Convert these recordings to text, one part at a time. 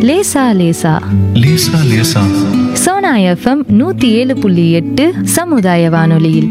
லேசா லேசா லேசா லேசா சோனா எஃப்எம் நூத்தி ஏழு புள்ளி எட்டு சமுதாய வானொலியில்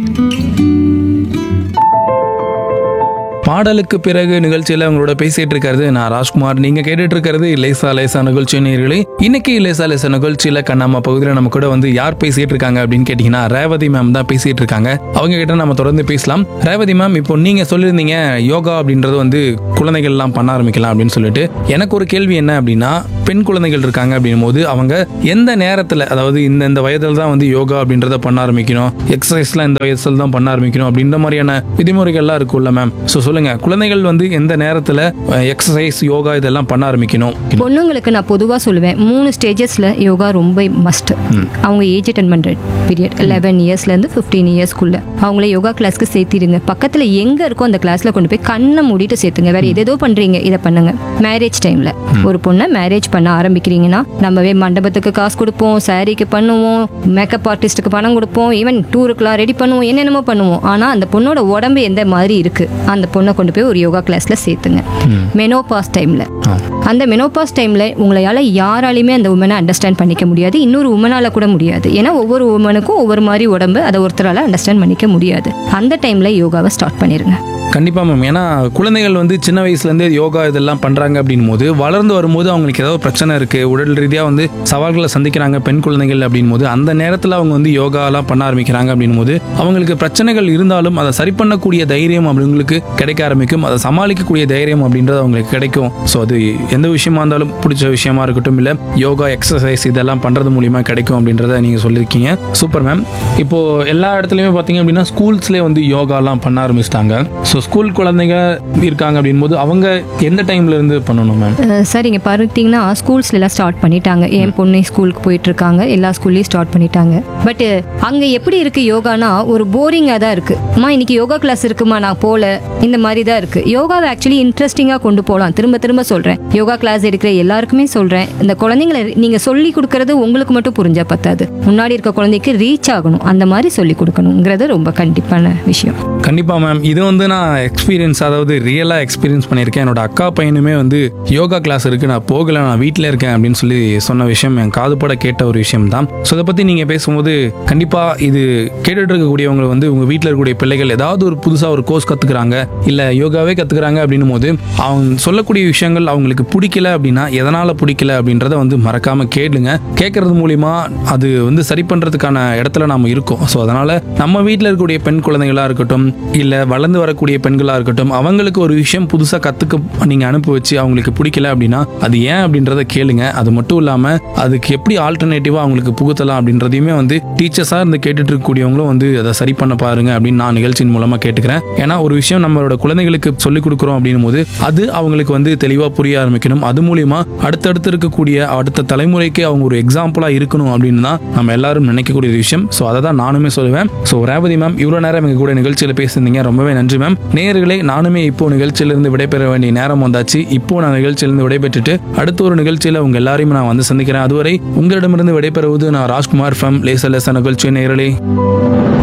பாடலுக்கு பிறகு நிகழ்ச்சியில உங்களோட பேசிட்டு இருக்கிறது நான் ராஜ்குமார் நீங்க கேட்டுட்டு இருக்கிறது லேசா லேசா நிகழ்ச்சி நேயர்களே இன்னைக்கு லேசா லேசா நிகழ்ச்சியில கண்ணாம பகுதியில் நம்ம கூட வந்து யார் பேசிட்டு இருக்காங்க அப்படின்னு கேட்டீங்கன்னா ரேவதி மேம் தான் பேசிட்டு இருக்காங்க அவங்க கிட்ட நம்ம தொடர்ந்து பேசலாம் ரேவதி மேம் இப்போ நீங்க சொல்லியிருந்தீங்க யோகா அப்படின்றது வந்து குழந்தைகள் எல்லாம் பண்ண ஆரம்பிக்கலாம் அப்படின்னு சொல்லிட்டு எனக்கு ஒரு கேள்வி என்ன அப்படின்னா பெண் குழந்தைகள் இருக்காங்க அப்படின்னும் போது அவங்க எந்த நேரத்துல அதாவது இந்த இந்த வயதில் தான் வந்து யோகா அப்படின்றத பண்ண ஆரம்பிக்கணும் எக்ஸசைஸ்லாம் இந்த வயசுல தான் பண்ண ஆரம்பிக்கணும் அப்படின்ற மாதிரியான விதிமுறைகள்லாம் இருக்குல்ல மேம் ஸோ சொல்லுங்க குழந்தைகள் வந்து எந்த நேரத்துல எக்ஸசைஸ் யோகா இதெல்லாம் பண்ண ஆரம்பிக்கணும் பொண்ணுங்களுக்கு நான் பொதுவாக சொல்லுவேன் மூணு ஸ்டேஜஸில் யோகா ரொம்ப மஸ்ட் அவங்க ஏஜ் அட்டன் பண்ணுற பீரியட் லெவன் இயர்ஸ்லேருந்து ஃபிஃப்டீன் இயர்ஸ்க்குள்ள அவங்கள யோகா கிளாஸ்க்கு சேர்த்திடுங்க பக்கத்தில் எங்கே இருக்கோ அந்த கிளாஸில் கொண்டு போய் கண்ணை மூடிட்டு சேர்த்துங்க வேற எதேதோ பண்ணுறீங்க இதை பண்ணுங்க மேரேஜ் டைமில் ஒரு பொண்ணை மேரேஜ் பண்ண ஆரம்பிக்கிறீங்கன்னா நம்மவே மண்டபத்துக்கு காசு கொடுப்போம் சாரீக்கு பண்ணுவோம் மேக்கப் ஆர்டிஸ்ட்டுக்கு பணம் கொடுப்போம் ஈவன் டூருக்குலாம் ரெடி பண்ணுவோம் என்னென்னமோ பண்ணுவோம் ஆனால் அந்த பொண்ணோட உடம்பு எந்த மாதிரி இருக்கு அந்த பொண்ணை கொண்டு போய் ஒரு யோகா கிளாஸில் சேர்த்துங்க மெனோபாஸ் டைமில் அந்த மெனோபாஸ் டைமில் உங்களால் யாராலையுமே அந்த உமனை அண்டர்ஸ்டாண்ட் பண்ணிக்க முடியாது இன்னொரு உமனால் கூட முடியாது ஏன்னா ஒவ்வொரு உமனுக்கும் ஒவ்வொரு மாதிரி உடம்பு அதை ஒருத்தரால் அண்டர்ஸ்டாண்ட் பண்ணிக்க முடியாது அந்த டைமில் யோகாவை ஸ்டார்ட் பண்ணிடுங்க கண்டிப்பா மேம் ஏன்னா குழந்தைகள் வந்து சின்ன வயசுல இருந்தே யோகா இதெல்லாம் பண்றாங்க அப்படின் போது வளர்ந்து வரும்போது அவங்களுக்கு ஏதாவது பிரச்சனை இருக்கு உடல் ரீதியா வந்து சவால்களை சந்திக்கிறாங்க பெண் குழந்தைகள் அப்படின் போது அந்த நேரத்துல அவங்க வந்து யோகாலாம் பண்ண ஆரம்பிக்கிறாங்க அப்படின் போது அவங்களுக்கு பிரச்சனைகள் இருந்தாலும் அதை சரி பண்ணக்கூடிய தைரியம் அவங்களுக்கு கிடைக்க ஆரம்பிக்கும் அதை சமாளிக்கக்கூடிய தைரியம் அப்படின்றது அவங்களுக்கு கிடைக்கும் ஸோ அது எந்த விஷயமா இருந்தாலும் பிடிச்ச விஷயமா இருக்கட்டும் இல்ல யோகா எக்ஸசைஸ் இதெல்லாம் பண்றது மூலியமா கிடைக்கும் அப்படின்றத நீங்க சொல்லியிருக்கீங்க சூப்பர் மேம் இப்போ எல்லா இடத்துலயுமே பாத்தீங்க அப்படின்னா ஸ்கூல்ஸ்லேயே வந்து யோகாலாம் பண்ண ஆரம்பிச்சிட்டாங்க ஸோ ஸ்கூல் குழந்தைங்க இருக்காங்க அப்படின் போது அவங்க எந்த டைம்ல இருந்து பண்ணணும் மேம் அஹ் சரிங்க பார்த்தீங்கன்னா ஸ்கூல்ஸ்ல எல்லாம் ஸ்டார்ட் பண்ணிட்டாங்க என் பொண்ணு ஸ்கூலுக்கு போயிட்டு இருக்காங்க எல்லா ஸ்கூல்லையும் ஸ்டார்ட் பண்ணிட்டாங்க பட் அங்க எப்படி இருக்கு யோகானா ஒரு போரிங்கா தான் இருக்கு அம்மா இன்னைக்கு யோகா கிளாஸ் இருக்குமா நான் போல இந்த மாதிரி தான் இருக்கு யோகாவை ஆக்சுவலி இன்ட்ரெஸ்டிங்கா கொண்டு போகலாம் திரும்ப திரும்ப சொல்றேன் யோகா கிளாஸ் எடுக்கிற எல்லாருக்குமே சொல்றேன் இந்த குழந்தைங்களை நீங்க சொல்லி கொடுக்கறது உங்களுக்கு மட்டும் புரிஞ்சா பத்தாது முன்னாடி இருக்க குழந்தைக்கு ரீச் ஆகணும் அந்த மாதிரி சொல்லி கொடுக்கணுங்கிறது ரொம்ப கண்டிப்பான விஷயம் கண்டிப்பா மேம் இது வந்து நான் எக்ஸ்பீரியன்ஸ் அதாவது ரியலா எக்ஸ்பீரியன்ஸ் பண்ணியிருக்கேன் என்னோட அக்கா பையனுமே வந்து யோகா கிளாஸ் இருக்கு நான் போகல நான் வீட்டில் இருக்கேன் அப்படின்னு சொல்லி சொன்ன விஷயம் என் காதுபட கேட்ட ஒரு விஷயம் தான் ஸோ இதை பத்தி நீங்க பேசும்போது கண்டிப்பா இது கேட்டுட்டு இருக்கக்கூடியவங்க வந்து உங்க வீட்டில் இருக்கக்கூடிய பிள்ளைகள் ஏதாவது ஒரு புதுசா ஒரு கோர்ஸ் கத்துக்கிறாங்க இல்ல யோகாவே கத்துக்கிறாங்க அப்படின்னும் போது அவங்க சொல்லக்கூடிய விஷயங்கள் அவங்களுக்கு பிடிக்கல அப்படின்னா எதனால பிடிக்கல அப்படின்றத வந்து மறக்காம கேளுங்க கேட்கறது மூலியமா அது வந்து சரி பண்றதுக்கான இடத்துல நாம இருக்கோம் ஸோ அதனால நம்ம வீட்டில் இருக்கக்கூடிய பெண் குழந்தைகளா இருக்கட்டும் இல்ல வளர்ந்து வரக்கூடிய பெண்களா இருக்கட்டும் அவங்களுக்கு ஒரு விஷயம் புதுசா கத்துக்க நீங்க அனுப்பி வச்சு அவங்களுக்கு பிடிக்கல அப்படின்னா அது ஏன் அப்படின்றத கேளுங்க அது மட்டும் இல்லாம அதுக்கு எப்படி ஆல்டர்னேட்டிவா அவங்களுக்கு புகுத்தலாம் அப்படின்றதையுமே வந்து டீச்சர்ஸா இருந்து கேட்டுட்டு இருக்கக்கூடியவங்களும் வந்து அதை சரி பண்ண பாருங்க அப்படின்னு நான் நிகழ்ச்சியின் மூலமா கேட்டுக்கிறேன் ஏன்னா ஒரு விஷயம் நம்மளோட குழந்தைகளுக்கு சொல்லிக் கொடுக்குறோம் அப்படின்னும் போது அது அவங்களுக்கு வந்து தெளிவா புரிய ஆரம்பிக்கணும் அது மூலியமா அடுத்தடுத்து இருக்கக்கூடிய அடுத்த தலைமுறைக்கு அவங்க ஒரு எக்ஸாம்பிளா இருக்கணும் அப்படின்னு தான் நம்ம எல்லாரும் நினைக்கக்கூடிய ஒரு விஷயம் ஸோ அதை தான் நானுமே சொல்லுவேன் ஸோ ரேவதி மேம் இவ்வளோ நேரம் எங்க கூட நிகழ்ச்சியில் பேசியிருந்தீங்க ரொம்பவே நன்றி மேம் நேயர்களே நானுமே இப்போ நிகழ்ச்சியிலிருந்து விடைபெற வேண்டிய நேரம் வந்தாச்சு இப்போ நான் நிகழ்ச்சியிலிருந்து விடைபெற்றுட்டு அடுத்த ஒரு நிகழ்ச்சியில் உங்க எல்லாரையும் நான் வந்து சந்திக்கிறேன் அதுவரை உங்களிடமிருந்து விடைபெறுவது நான் ராஜ்குமார் ஃபம் லேச லேச நிகழ்ச்சி நேயர்களே